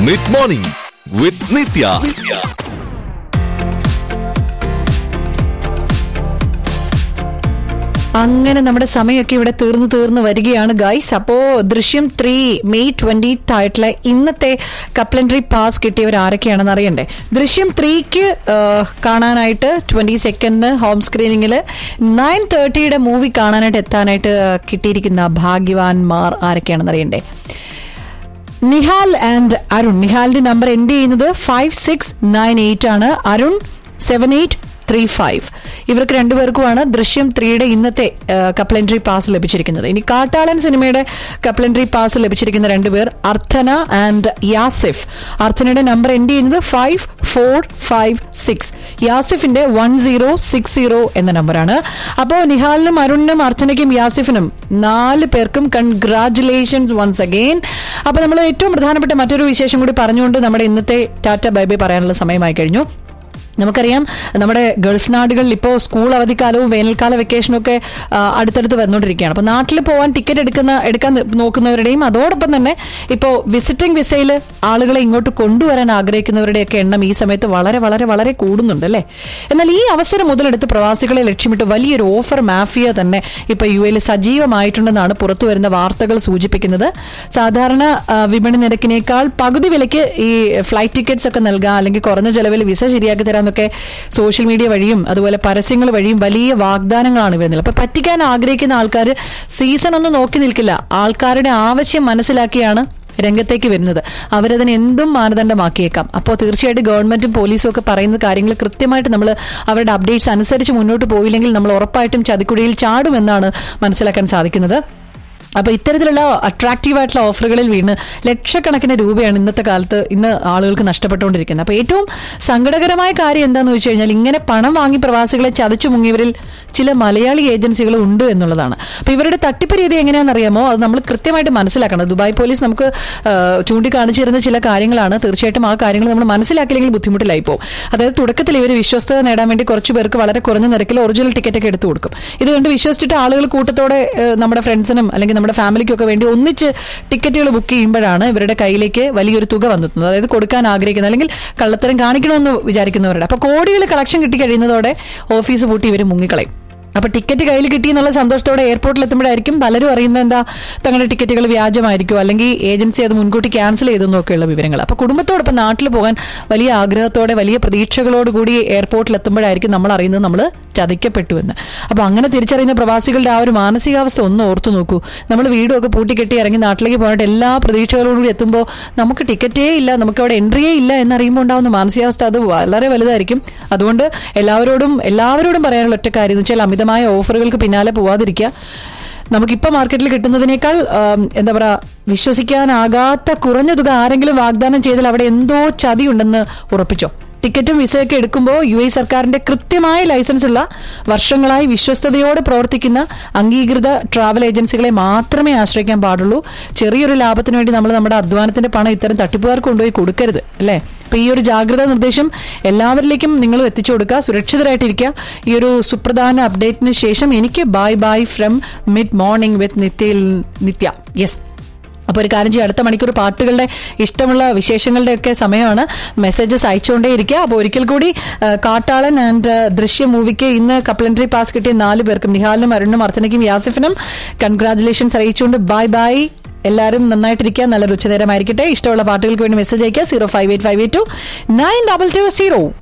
mid morning വിത്ത് നിത്യ അങ്ങനെ നമ്മുടെ സമയമൊക്കെ ഇവിടെ തീർന്നു തീർന്നു വരികയാണ് ഗൈസ് അപ്പോ ദൃശ്യം ത്രീ മെയ് ട്വന്റി ആയിട്ടുള്ള ഇന്നത്തെ കപ്ലൻട്രി പാസ് കിട്ടിയവർ ആരൊക്കെയാണെന്ന് അറിയണ്ടേ ദൃശ്യം ത്രീക്ക് കാണാനായിട്ട് ട്വന്റി സെക്കൻഡിന് ഹോം സ്ക്രീനിങ്ങിൽ നയൻ തേർട്ടിയുടെ മൂവി കാണാനായിട്ട് എത്താനായിട്ട് കിട്ടിയിരിക്കുന്ന ഭാഗ്യവാന്മാർ ആരൊക്കെയാണെന്ന് അറിയണ്ടേ നിഹാൽ ആൻഡ് അരുൺ നിഹാലിന്റെ നമ്പർ എൻഡ് ചെയ്യുന്നത് ഫൈവ് സിക്സ് നയൻ എയ്റ്റ് ആണ് Arun seven eight three five ഇവർക്ക് രണ്ടുപേർക്കുമാണ് ദൃശ്യം ത്രീയുടെ ഇന്നത്തെ കപ്ലൻട്രി പാസ് ലഭിച്ചിരിക്കുന്നത് ഇനി കാട്ടാളൻ സിനിമയുടെ കപ്ലൻട്രി പാസ് ലഭിച്ചിരിക്കുന്ന രണ്ടുപേർ അർത്ഥന ആൻഡ് യാസിഫ് അർത്ഥനയുടെ നമ്പർ എൻഡ് ചെയ്യുന്നത് ഫൈവ് ഫോർ ഫൈവ് സിക്സ് യാസിഫിന്റെ വൺ സീറോ സിക്സ് സീറോ എന്ന നമ്പറാണ് അപ്പോൾ നിഹാലിനും അരുണിനും അർത്ഥനയ്ക്കും യാസിഫിനും നാല് പേർക്കും കൺഗ്രാറ്റുലേഷൻസ് വൺസ് അഗെയിൻ അപ്പോൾ നമ്മൾ ഏറ്റവും പ്രധാനപ്പെട്ട മറ്റൊരു വിശേഷം കൂടി പറഞ്ഞുകൊണ്ട് നമ്മുടെ ഇന്നത്തെ ടാറ്റ ബൈ ബൈ പറയാനുള്ള സമയമായി കഴിഞ്ഞു നമുക്കറിയാം നമ്മുടെ ഗൾഫ് നാടുകളിൽ ഇപ്പോൾ സ്കൂൾ അവധിക്കാലവും വേനൽക്കാല വെക്കേഷനും ഒക്കെ ആ, അടുത്തടുത്ത് വന്നുകൊണ്ടിരിക്കുകയാണ് അപ്പോൾ നാട്ടിൽ പോകാൻ ടിക്കറ്റ് എടുക്കുന്ന എടുക്കാൻ നോക്കുന്നവരുടെയും അതോടൊപ്പം തന്നെ ഇപ്പോൾ വിസിറ്റിംഗ് വിസയിൽ ആളുകളെ ഇങ്ങോട്ട് കൊണ്ടുവരാൻ ആഗ്രഹിക്കുന്നവരുടെയൊക്കെ എണ്ണം ഈ സമയത്ത് വളരെ വളരെ വളരെ കൂടുന്നുണ്ട് അല്ലേ എന്നാൽ ഈ അവസരം മുതലെടുത്ത് പ്രവാസികളെ ലക്ഷ്യമിട്ട് വലിയൊരു ഓഫർ മാഫിയ തന്നെ ഇപ്പോൾ യു എയിൽ സജീവമായിട്ടുണ്ടെന്നാണ് പുറത്തു വരുന്ന വാർത്തകൾ സൂചിപ്പിക്കുന്നത് സാധാരണ ആ, വിപണി നിരക്കിനേക്കാൾ പകുതി വിലയ്ക്ക് ഈ ഫ്ലൈറ്റ് ടിക്കറ്റ്സ് ഒക്കെ നൽകാം അല്ലെങ്കിൽ കുറഞ്ഞ ചെലവിൽ വിസ ശരിയാക്കി തരാമെന്നൊക്കെ സോഷ്യൽ മീഡിയ വഴിയും അതുപോലെ പരസ്യങ്ങൾ വഴിയും വലിയ വാഗ്ദാനങ്ങളാണ് വരുന്നത് അപ്പൊ പറ്റിക്കാൻ ആഗ്രഹിക്കുന്ന ആൾക്കാർ സീസൺ ഒന്നും നോക്കി നിൽക്കില്ല ആൾക്കാരുടെ ആവശ്യം മനസ്സിലാക്കിയാണ് രംഗത്തേക്ക് വരുന്നത് അവരതിന് എന്തും മാനദണ്ഡമാക്കിയേക്കാം അപ്പോൾ തീർച്ചയായിട്ടും ഗവൺമെന്റും പോലീസും ഒക്കെ പറയുന്ന കാര്യങ്ങൾ കൃത്യമായിട്ട് നമ്മൾ അവരുടെ അപ്ഡേറ്റ്സ് അനുസരിച്ച് മുന്നോട്ട് പോയില്ലെങ്കിൽ നമ്മൾ ഉറപ്പായിട്ടും ചതിക്കുഴിയിൽ ചാടുമെന്നാണ് മനസ്സിലാക്കാൻ സാധിക്കുന്നത് അപ്പൊ ഇത്തരത്തിലുള്ള അട്രാക്റ്റീവ് ആയിട്ടുള്ള ഓഫറുകളിൽ വീണ് ലക്ഷക്കണക്കിന് രൂപയാണ് ഇന്നത്തെ കാലത്ത് ഇന്ന് ആളുകൾക്ക് നഷ്ടപ്പെട്ടുകൊണ്ടിരിക്കുന്നത് അപ്പൊ ഏറ്റവും സങ്കടകരമായ കാര്യം എന്താണെന്ന് വെച്ച് കഴിഞ്ഞാൽ ഇങ്ങനെ പണം വാങ്ങി പ്രവാസികളെ ചതച്ചു മുങ്ങിയവരിൽ ചില മലയാളി ഏജൻസികൾ ഉണ്ട് എന്നുള്ളതാണ് അപ്പൊ ഇവരുടെ തട്ടിപ്പ് രീതി എങ്ങനെയാണെന്ന് അറിയാമോ അത് നമ്മൾ കൃത്യമായിട്ട് മനസ്സിലാക്കണം ദുബായ് പോലീസ് നമുക്ക് ആ, ചൂണ്ടിക്കാണിച്ചിരുന്ന ചില കാര്യങ്ങളാണ് തീർച്ചയായിട്ടും ആ കാര്യങ്ങൾ നമ്മൾ മനസ്സിലാക്കിയില്ലെങ്കിൽ ബുദ്ധിമുട്ടിലായി പോകും അതായത് തുടക്കത്തിൽ ഇവർ വിശ്വസ്തത നേടാൻ വേണ്ടി കുറച്ച് പേർക്ക് വളരെ കുറഞ്ഞ നിരക്കിൽ ഒറിജിനൽ ടിക്കറ്റ് ഒക്കെ എടുത്തു കൊടുക്കും ഇത് കണ്ട് വിശ്വസിച്ചിട്ട് ആളുകൾ കൂട്ടത്തോടെ ഏഹ്, നമ്മുടെ ഫ്രണ്ട്സിനും അല്ലെങ്കിൽ നമ്മുടെ ഫാമിലിക്കും ഒക്കെ വേണ്ടി ഒന്നിച്ച് ടിക്കറ്റുകൾ ബുക്ക് ചെയ്യുമ്പോഴാണ് ഇവരുടെ കയ്യിലേക്ക് വലിയൊരു തുക വന്നെത്തുന്നത് അതായത് കൊടുക്കാൻ ആഗ്രഹിക്കുന്നത് അല്ലെങ്കിൽ കള്ളത്തരം കാണിക്കണമെന്ന് വിചാരിക്കുന്നവരുടെ അപ്പൊ കോടികൾ കളക്ഷൻ കിട്ടി കഴിയുന്നതോടെ ഓഫീസ് പൂട്ടി ഇവർ മുങ്ങിക്കളയും അപ്പൊ ടിക്കറ്റ് കയ്യിൽ കിട്ടി എന്നുള്ള സന്തോഷത്തോടെ എയർപോർട്ടിൽ എത്തുമ്പോഴായിരിക്കും പലരും അറിയുന്നത് എന്താ തങ്ങളുടെ ടിക്കറ്റുകൾ വ്യാജമായിരിക്കും അല്ലെങ്കിൽ ഏജൻസി അത് മുൻകൂട്ടി ക്യാൻസൽ ചെയ്തെന്നൊക്കെയുള്ള വിവരങ്ങൾ അപ്പൊ കുടുംബത്തോടൊപ്പം നാട്ടിൽ പോകാൻ വലിയ ആഗ്രഹത്തോടെ വലിയ പ്രതീക്ഷകളോട് കൂടി എയർപോർട്ടിൽ എത്തുമ്പോഴായിരിക്കും നമ്മൾ അറിയുന്നത് നമ്മൾ ചതിക്കപ്പെട്ടു എന്ന് അപ്പൊ അങ്ങനെ തിരിച്ചറിയുന്ന പ്രവാസികളുടെ ആ ഒരു മാനസികാവസ്ഥ ഒന്ന് ഓർത്തു നോക്കൂ നമ്മൾ വീടും ഒക്കെ പൂട്ടിക്കെട്ടി ഇറങ്ങി നാട്ടിലേക്ക് പോയിട്ട് എല്ലാ പ്രതീക്ഷകളോടും കൂടി എത്തുമ്പോൾ നമുക്ക് ടിക്കറ്റേ ഇല്ല നമുക്ക് അവിടെ എൻട്രിയേ ഇല്ല എന്നറിയുമ്പോൾ ഉണ്ടാവുന്ന മാനസികാവസ്ഥ അത് വളരെ വലുതായിരിക്കും അതുകൊണ്ട് എല്ലാവരോടും എല്ലാവരോടും പറയാനുള്ള ഒറ്റ കാര്യം എന്ന് വെച്ചാൽ അമിതമായ ഓഫറുകൾക്ക് പിന്നാലെ പോവാതിരിക്കുക നമുക്കിപ്പോൾ മാർക്കറ്റിൽ കിട്ടുന്നതിനേക്കാൾ ആം, എന്താ പറയാ വിശ്വസിക്കാനാകാത്ത കുറഞ്ഞ തുക ആരെങ്കിലും വാഗ്ദാനം ചെയ്താൽ അവിടെ എന്തോ ചതി ഉണ്ടെന്ന് ഉറപ്പിച്ചോ ടിക്കറ്റും വിസയൊക്കെ എടുക്കുമ്പോൾ യു എ സർക്കാരിന്റെ കൃത്യമായ ലൈസൻസ് ഉള്ള വർഷങ്ങളായി വിശ്വസ്തയോടെ പ്രവർത്തിക്കുന്ന അംഗീകൃത ട്രാവൽ ഏജൻസികളെ മാത്രമേ ആശ്രയിക്കാൻ പാടുള്ളൂ ചെറിയൊരു ലാഭത്തിന് വേണ്ടി നമ്മൾ നമ്മുടെ അധ്വാനത്തിന്റെ പണം ഇത്തരം തട്ടിപ്പുകാർക്ക് കൊണ്ടുപോയി കൊടുക്കരുത് അല്ലേ അപ്പൊ ഈ ഒരു ജാഗ്രതാ നിർദ്ദേശം എല്ലാവരിലേക്കും നിങ്ങൾ എത്തിച്ചു കൊടുക്കുക സുരക്ഷിതരായിട്ടിരിക്കുക ഈ ഒരു സുപ്രധാന അപ്ഡേറ്റിന് ശേഷം എനിക്ക് bye bye from mid morning with നിത്യയിൽ നിത്യ യെസ് അപ്പോൾ ഒരു കാര്യം ചെയ്യും അടുത്ത മണിക്കൂർ പാട്ടുകളുടെ ഇഷ്ടമുള്ള വിശേഷങ്ങളുടെ ഒക്കെ സമയമാണ് മെസ്സേജസ് അയച്ചുകൊണ്ടേ ഇരിക്കുക അപ്പോൾ ഒരിക്കൽ കൂടി ആ, കാട്ടാളൻ ആൻഡ് ദൃശ്യ മൂവിക്ക് ഇന്ന് കപ്ലൻട്രി പാസ് കിട്ടിയ നാല് പേർക്കും നിഹാലിനും അരുണിനും അർച്ചനയ്ക്കും യാസിഫിനും കൺഗ്രാറ്റുലേഷൻസ് അറിയിച്ചുകൊണ്ട് ബൈ ബൈ എല്ലാവരും നന്നായിട്ടിരിക്കുക നല്ലൊരു ഉച്ചനേരമായിരിക്കട്ടെ ഇഷ്ടമുള്ള പാട്ടുകൾക്ക് വേണ്ടി മെസ്സേജ് അയക്കുക zero five eight five eight two nine double two zero